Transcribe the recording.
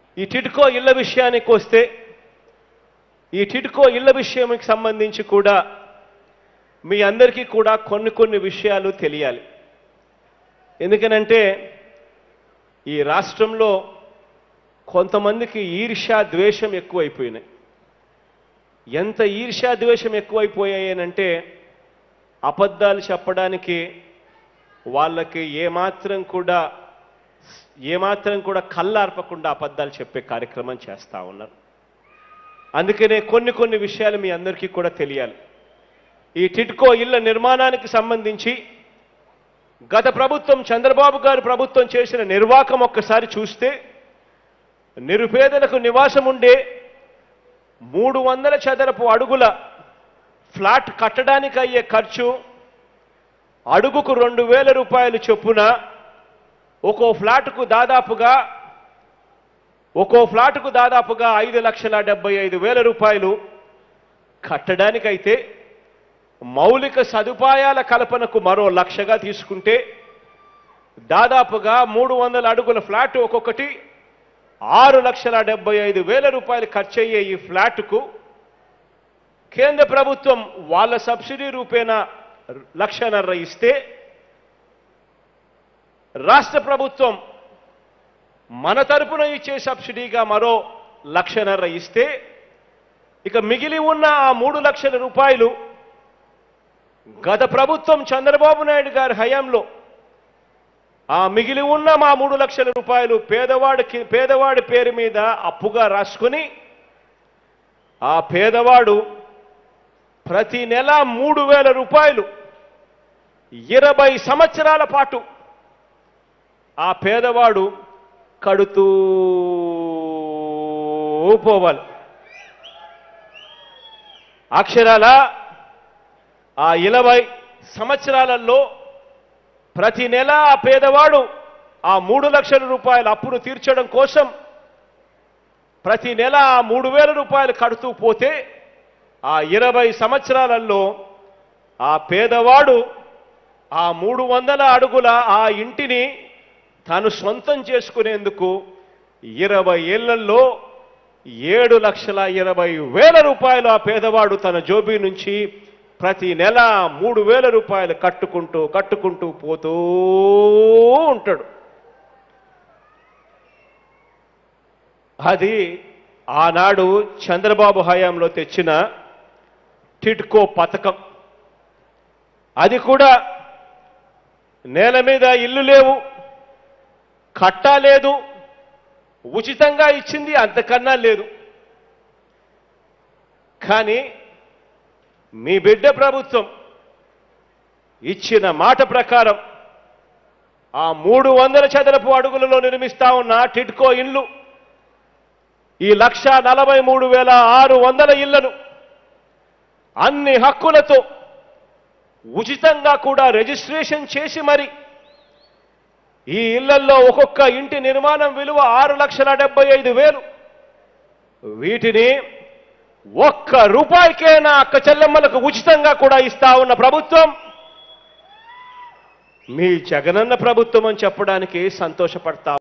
ఈ టిడ్కో ఇళ్ల విషయానికి వస్తే ఈ టిడ్కో ఇళ్ల విషయానికి సంబంధించి కూడా మీ అందరికీ కూడా కొన్ని కొన్ని విషయాలు తెలియాలి ఎందుకనంటే ఈ రాష్ట్రంలో కొంతమందికి ఈర్ష్యా ద్వేషం ఎక్కువైపోయినాయి ఎంత ఈర్ష్యా ద్వేషం ఎక్కువైపోయాయనంటే అబద్ధాలు చెప్పడానికి వాళ్ళకి ఏమాత్రం కూడా ఏమాత్రం కూడా కళ్ళార్పకుండా అబద్ధాలు చెప్పే కార్యక్రమం చేస్తూ ఉన్నారు అందుకనే కొన్ని కొన్ని విషయాలు మీ అందరికీ కూడా తెలియాలి ఈ టిట్కో ఇళ్ల నిర్మాణానికి సంబంధించి గత ప్రభుత్వం చంద్రబాబు గారు ప్రభుత్వం చేసిన నిర్వాకం ఒక్కసారి చూస్తే నిరుపేదలకు నివాసం ఉండే మూడు వందల చదరపు అడుగుల ఫ్లాట్ కట్టడానికి అయ్యే ఖర్చు అడుగుకు రెండు వేల రూపాయలు చొప్పున ఒక్కో ఫ్లాట్కు దాదాపుగా ఒక్కో ఫ్లాట్కు దాదాపుగా ఐదు లక్షల డెబ్బై ఐదు వేల రూపాయలు కట్టడానికైతే మౌలిక సదుపాయాల కల్పనకు మరో లక్షగా తీసుకుంటే దాదాపుగా మూడు వందల అడుగుల ఫ్లాట్ ఒక్కొక్కటి ఆరు లక్షల డెబ్బై ఐదు వేల రూపాయలు ఖర్చయ్యే ఈ ఫ్లాట్కు కేంద్ర ప్రభుత్వం వాళ్ళ సబ్సిడీ రూపేణా లక్షన్నర ఇస్తే రాష్ట్ర ప్రభుత్వం మన తరపున ఇచ్చే సబ్సిడీగా మరో లక్షన్నర ఇస్తే ఇక మిగిలి ఉన్న ఆ మూడు లక్షల రూపాయలు గత ప్రభుత్వం చంద్రబాబు నాయుడు గారి హయాంలో ఆ మిగిలి ఉన్న మా మూడు లక్షల రూపాయలు పేదవాడికి పేదవాడి పేరు మీద అప్పుగా రాసుకుని ఆ పేదవాడు ప్రతి నెల మూడు వేల రూపాయలు ఇరవై సంవత్సరాల పాటు ఆ పేదవాడు కడుతూ పోవాలి అక్షరాల ఆ ఇరవై సంవత్సరాలలో ప్రతి నెల ఆ పేదవాడు ఆ మూడు లక్షల రూపాయల అప్పును తీర్చడం కోసం ప్రతి నెల ఆ మూడు వేల రూపాయలు కడుతూ పోతే ఆ ఇరవై సంవత్సరాలలో ఆ పేదవాడు ఆ మూడు వందల అడుగుల ఆ ఇంటిని తాను సొంతం చేసుకునేందుకు ఇరవై ఏళ్లలో ఏడు లక్షల ఇరవై వేల రూపాయలు ఆ పేదవాడు తన జోబీ నుంచి ప్రతి నెల మూడు వేల రూపాయలు కట్టుకుంటూ కట్టుకుంటూ పోతూ ఉంటాడు అది ఆనాడు చంద్రబాబు హయాంలో తెచ్చిన టిట్కో పథకం అది కూడా నేల మీద ఇల్లు లేవు కట్టా లేదు ఉచితంగా ఇచ్చింది అంతకన్నా లేదు కానీ మీ బిడ్డ ప్రభుత్వం ఇచ్చిన మాట ప్రకారం ఆ మూడు వందల చదరపు అడుగులలో నిర్మిస్తా ఉన్న టిట్కో ఇల్లు ఈ లక్ష నలభై మూడు వేల ఆరు వందల ఇళ్లను అన్ని హక్కులతో ఉచితంగా కూడా రిజిస్ట్రేషన్ చేసి మరి ఈ ఇళ్లల్లో ఒక్కొక్క ఇంటి నిర్మాణం విలువ ఆరు లక్షల డెబ్బై ఐదు వేలు వీటిని ఒక్క రూపాయికైనా అక్క చెల్లెమ్మలకు ఉచితంగా కూడా ఇస్తా ఉన్న ప్రభుత్వం మీ జగనన్న ప్రభుత్వం అని చెప్పడానికి సంతోషపడతా